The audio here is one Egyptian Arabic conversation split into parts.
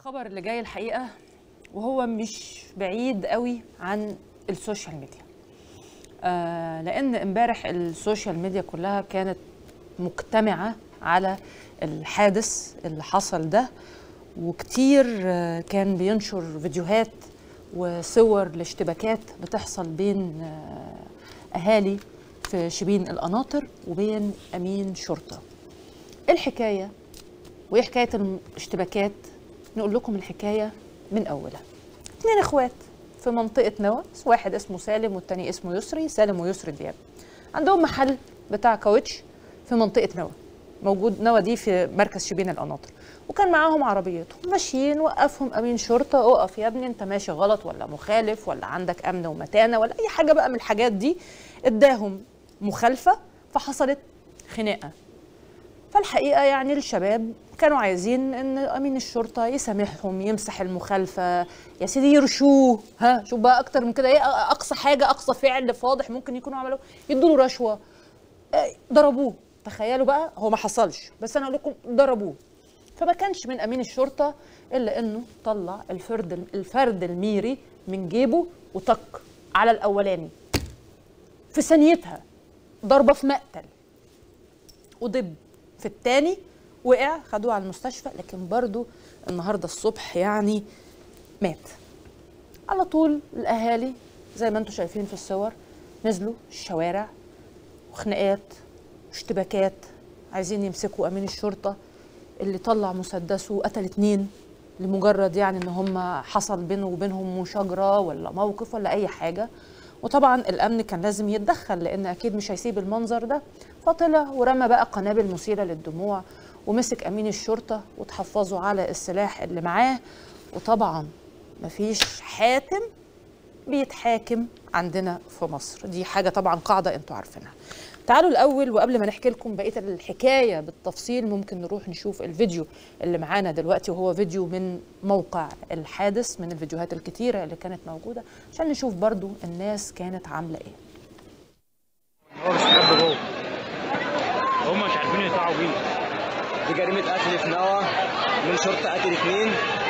الخبر اللي جاي الحقيقه وهو مش بعيد قوي عن السوشيال ميديا آه لان امبارح السوشيال ميديا كلها كانت مجتمعه على الحادث اللي حصل ده وكتير آه كان بينشر فيديوهات وصور لاشتباكات بتحصل بين آه اهالي في شبين القناطر وبين امين شرطه الحكايه وايه حكايه الاشتباكات نقول لكم الحكايه من اولها اتنين اخوات في منطقه نوى واحد اسمه سالم والتاني اسمه يسري سالم ويسري دياب عندهم محل بتاع كاوتش في منطقه نوى موجود نوى دي في مركز شبين القناطر وكان معاهم عربيتهم ماشيين وقفهم امين شرطه اقف يا ابني انت ماشي غلط ولا مخالف ولا عندك امن ومتانه ولا اي حاجه بقى من الحاجات دي اداهم مخالفه فحصلت خناقه فالحقيقه يعني الشباب كانوا عايزين ان امين الشرطه يسامحهم يمسح المخالفه يا سيدي يرشوه ها شوف بقى اكتر من كده ايه اقصى حاجه اقصى فعل فاضح ممكن يكونوا عملوه يدوا له رشوه ضربوه تخيلوا بقى هو ما حصلش بس انا اقول لكم ضربوه فما كانش من امين الشرطه الا انه طلع الفرد الفرد الميري من جيبه وطق على الاولاني في ثانيتها ضربه في مقتل ودب في الثاني وقع خدوه على المستشفى لكن برضو النهارده الصبح يعني مات على طول الاهالي زي ما انتم شايفين في الصور نزلوا الشوارع وخناقات واشتباكات عايزين يمسكوا امين الشرطه اللي طلع مسدسه وقتل اتنين لمجرد يعني ان هم حصل بينه وبينهم مشاجره ولا موقف ولا اي حاجه وطبعا الامن كان لازم يتدخل لان اكيد مش هيسيب المنظر ده فطلع ورمى بقى قنابل مثيره للدموع ومسك امين الشرطه وتحفظوا على السلاح اللي معاه وطبعا مفيش حاكم بيتحاكم عندنا في مصر دي حاجه طبعا قاعده انتوا عارفينها تعالوا الاول وقبل ما نحكي لكم بقيه الحكايه بالتفصيل ممكن نروح نشوف الفيديو اللي معانا دلوقتي وهو فيديو من موقع الحادث من الفيديوهات الكتيره اللي كانت موجوده عشان نشوف برضو الناس كانت عامله ايه هو مستخبي جوه هم مش عارفين يطلعوا بيه دي جريمة قتل في نوى من شرطة قتل اتنين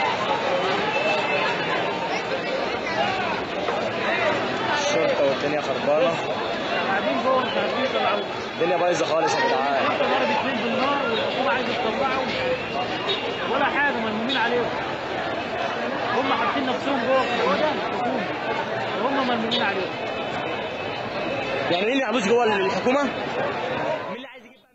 الشرطة والدنيا خربانة قاعدين جوه مش عارفين يطلعوا الدنيا بايظة خالص يا جدعان حتى ضرب اتنين بالنار والحكومه عايزه تطلعهم ولا حاجه ملمومين عليهم هم حاطين نفسهم جوه في الاوضه الحكومه وهم ملمومين عليهم يعني مين اللي عبوس جوه الحكومة؟ مين اللي عايز يجيب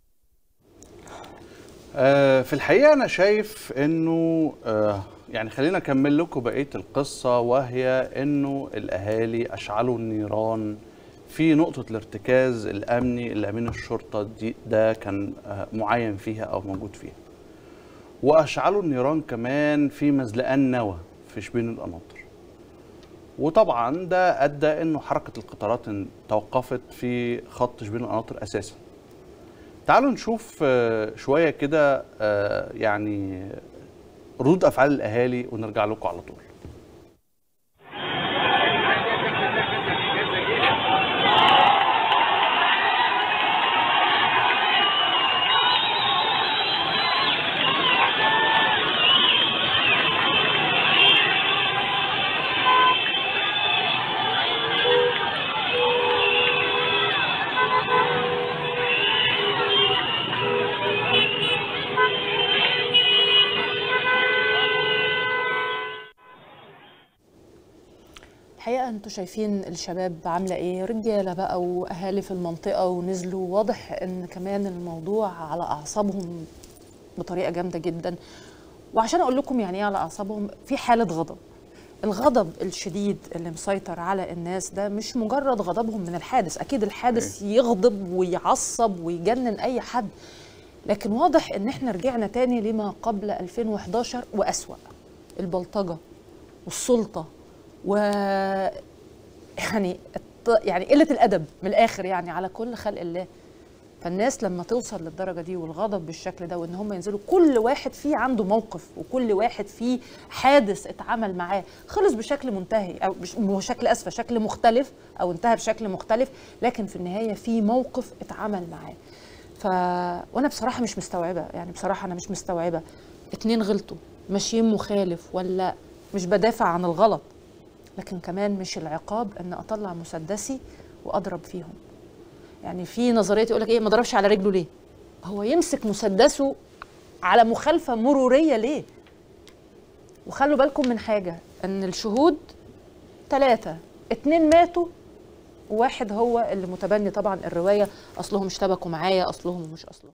آه، في الحقيقة أنا شايف إنه آه، يعني خلينا أكمل لكم بقية القصة وهي إنه الأهالي أشعلوا النيران في نقطة الارتكاز الأمني اللي أمين الشرطة دي ده كان آه، معين فيها أو موجود فيها. وأشعلوا النيران كمان في مزلقان نوى في شبين القناطر. وطبعا ده أدى إنه حركة القطارات توقفت في خط شبين القناطر أساساً. تعالوا نشوف آه، شويه كده آه، يعني ردود افعال الاهالي ونرجع لكم على طول الحقيقه انتوا شايفين الشباب عامله ايه رجاله بقى واهالي في المنطقه ونزلوا واضح ان كمان الموضوع على اعصابهم بطريقه جامده جدا وعشان اقول لكم يعني ايه على اعصابهم في حاله غضب الغضب الشديد اللي مسيطر على الناس ده مش مجرد غضبهم من الحادث اكيد الحادث يغضب ويعصب ويجنن اي حد لكن واضح ان احنا رجعنا تاني لما قبل 2011 واسوا البلطجه والسلطه و يعني الط- يعني قله الادب من الاخر يعني على كل خلق الله فالناس لما توصل للدرجه دي والغضب بالشكل ده وان هم ينزلوا كل واحد فيه عنده موقف وكل واحد فيه حادث اتعمل معاه خلص بشكل منتهي او بش- بشكل اسفه شكل مختلف او انتهى بشكل مختلف لكن في النهايه في موقف اتعمل معاه ف وانا بصراحه مش مستوعبه يعني بصراحه انا مش مستوعبه اتنين غلطوا ماشيين مخالف ولا مش بدافع عن الغلط لكن كمان مش العقاب ان اطلع مسدسي واضرب فيهم يعني في نظريه يقول لك ايه ما ضربش على رجله ليه هو يمسك مسدسه على مخالفه مروريه ليه وخلوا بالكم من حاجه ان الشهود ثلاثه اتنين ماتوا وواحد هو اللي متبني طبعا الروايه اصلهم اشتبكوا معايا اصلهم ومش اصلهم